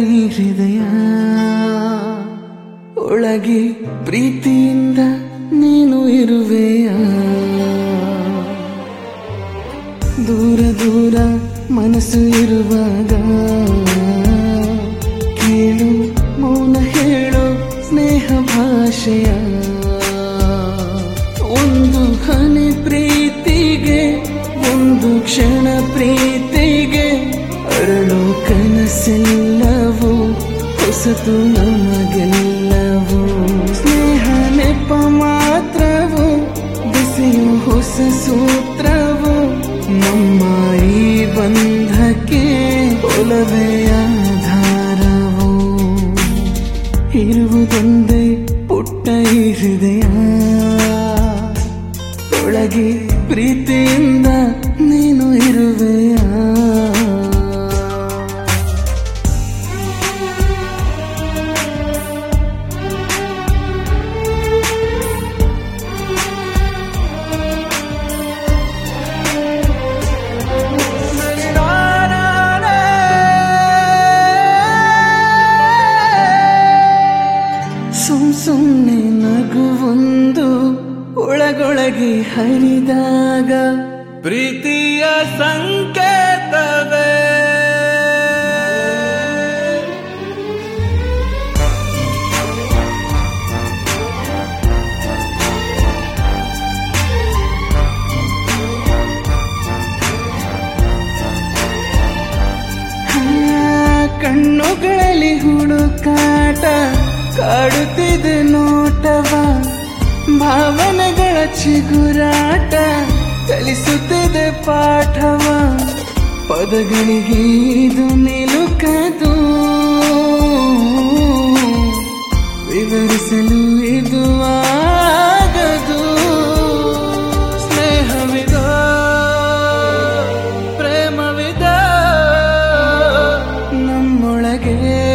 ಈ ಹೃದಯ ಒಳಗೆ ಪ್ರೀತಿಯಿಂದ ನೀನು ಇರುವೆಯ ದೂರ ದೂರ ಮನಸ್ಸು ಇರುವಾಗ ಕೇಳು ಮೌನ ಹೇಳು ಸ್ನೇಹ ಭಾಷೆಯ ಒಂದು ಹನಿ ಪ್ರೀತಿಗೆ ಒಂದು ಕ್ಷಣ ಪ್ರೀತಿಗೆ ಅರಳು ಕನಸೆಲ್ಲವೂ ಹೊಸತು ನಮಗೆಲ್ಲವೂ ಸ್ನೇಹ ನೆಪ ಮಾತ್ರವು ಬಿಸಿಯು ಹೊಸ ಸೂತ್ರವು ನಮ್ಮ ಈ ಬಂಧಕ್ಕೆ ಒಲವೇ ಆಧಾರವು ಇರುವುದೊಂದೇ ಪುಟ್ಟ ಈ ಹೃದಯ ಒಳಗೆ ಪ್ರೀತಿಯಿಂದ ನೀನು ಇರುವೆಯ ಸುಮ್ ಸುಮ್ನೆ ನಗುವೊಂದು ಒಳಗೊಳಗೆ ಹರಿದಾಗ ಪ್ರೀತಿಯ ಸಂಕೇತವೇ ಆ, ಕಣ್ಣುಗಳಲ್ಲಿ ಹುಡುಕಾಟ ಕಾಡುತ್ತಿದೆ ನೋಟವ ಭಾವನೆಗಳ ಚಿಗುರಾಟ ಕಲಿಸುತ್ತಿದೆ ಪಾಠವ ಪದಗಳಿಗೆ ಇದು ನಿಲುಕದು ವಿವರಿಸಲು ಇದು ಆಗದು ಸ್ನೇಹವಿದ ಪ್ರೇಮವಿದ ನಮ್ಮೊಳಗೆ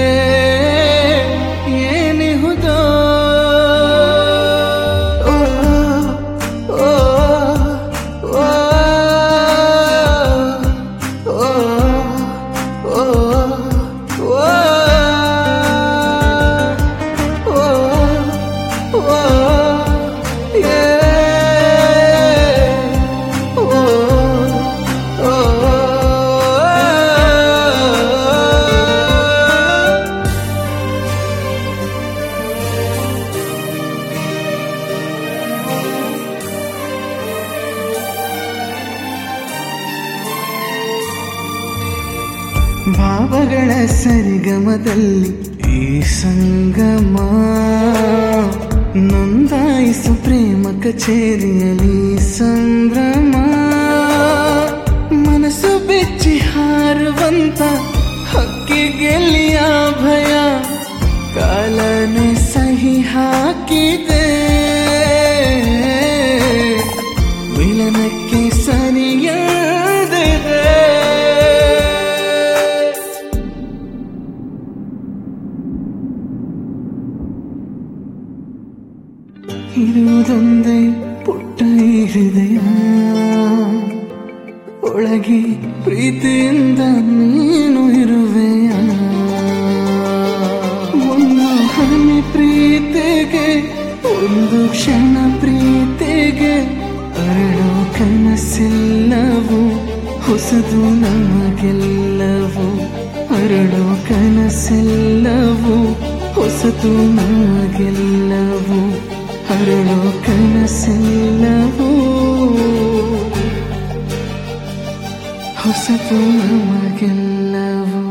ಏನಿಹುದೋ ಓ, ಓ, ಓ, ಓ, ಓ, ಓ, ಓ, ಯೇ, ಓ, ಓ. ಭಾವಗಳ ಸರಿಗಮದಲ್ಲಿ ಈ ಸಂಗಮ ನೊಂದಾಯಿಸು ಪ್ರೇಮ ಕಚೇರಿಯಲ್ಲಿ ಸಂಭ್ರಮ ಮನಸ್ಸು ಬೆಚ್ಚಿ ಹಾರುವಂತ ಹಕ್ಕಿಗೆಲ್ಲಿಯ ಭಯ ಕಾಲನೆ ಸಹಿ ಹಾಕಿದೆ ವಿಲನಕ್ಕೆ ಸರಿಯಾದಿದೆ ಇರುವುದೊಂದೇ ಪುಟ್ಟ ಈ ಹೃದಯ ಒಳಗೆ ಪ್ರೀತಿಯಿಂದ ನೀನು ಇರುವೆಯ ಒಂದು ಹನಿ ಪ್ರೀತಿಗೆ ಒಂದು ಕ್ಷಣ ಪ್ರೀತಿಗೆ ಅರಳೋ ಕನಸೆಲ್ಲವೂ ಹೊಸದು ನಮಗೆಲ್ಲವೂ ಅರಳೋ ಕನಸೆಲ್ಲವೂ ಹೊಸತು ನಮಗೆಲ್ಲವೂ ಅರಳೋ ಕನಸೆಲ್ಲವೂ ಹೊಸತು ನಮಗೆಲ್ಲವೂ